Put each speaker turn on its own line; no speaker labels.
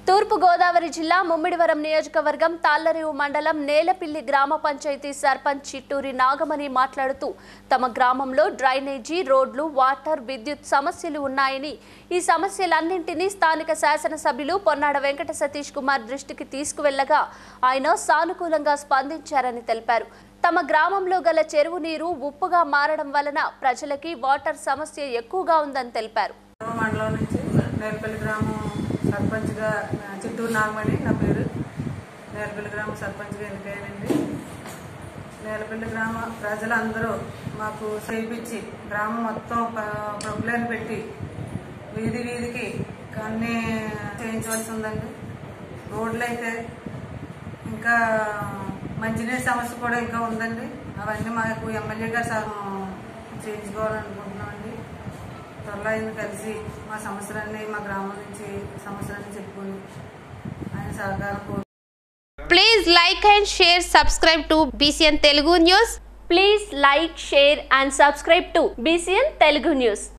తూర్పు గోదావరి జిల్లా ముమ్మిడివరం నియోజకవర్గం తాళ్లరేవు మండలం నేలపిల్లి గ్రామ పంచాయతీ సర్పంచ్ చిట్టూరి నాగమణి మాట్లాడుతూ తమ గ్రామంలో డ్రైనేజీ రోడ్లు వాటర్ విద్యుత్ సమస్యలు ఉన్నాయని ఈ సమస్యలన్నింటినీ స్థానిక శాసనసభ్యులు పొన్నాడ వెంకట సతీష్ కుమార్ దృష్టికి తీసుకువెళ్లగా ఆయన సానుకూలంగా స్పందించారని తెలిపారు తమ గ్రామంలో గల చెరువు నీరు ఉప్పుగా మారడం వలన ప్రజలకి వాటర్ సమస్య ఎక్కువగా ఉందని తెలిపారు
గ్రామ మండలం నుంచి నేర్పల్లి గ్రామం సర్పంచ్గా ఆ, చిత్తూరు నాగమణి నా పేరు నేర్పల్లి గ్రామం సర్పంచ్గా ఎన్నికయ్యానండి నేలపల్లి గ్రామ ప్రజలందరూ మాకు చేయించి గ్రామం మొత్తం ప్రొబ్లైన్ పెట్టి వీధి వీధికి అన్నీ చేయించవలసి ఉందండి రోడ్లు అయితే ఇంకా మంచినీటి సమస్య కూడా ఇంకా ఉందండి అవన్నీ మాకు ఎమ్మెల్యే గారు సహ- చేయించుకోవాలనుకుంటున్నామండి త్వరలో ఆయన కలిసి మా సమస్యలన్నీ మా గ్రామం నుంచి సమస్యలన్నీ చెప్పుకొని ఆయన సహకారం కోరు
Please like and share, subscribe to BCN Telugu News.
Please like share and subscribe to BCN Telugu news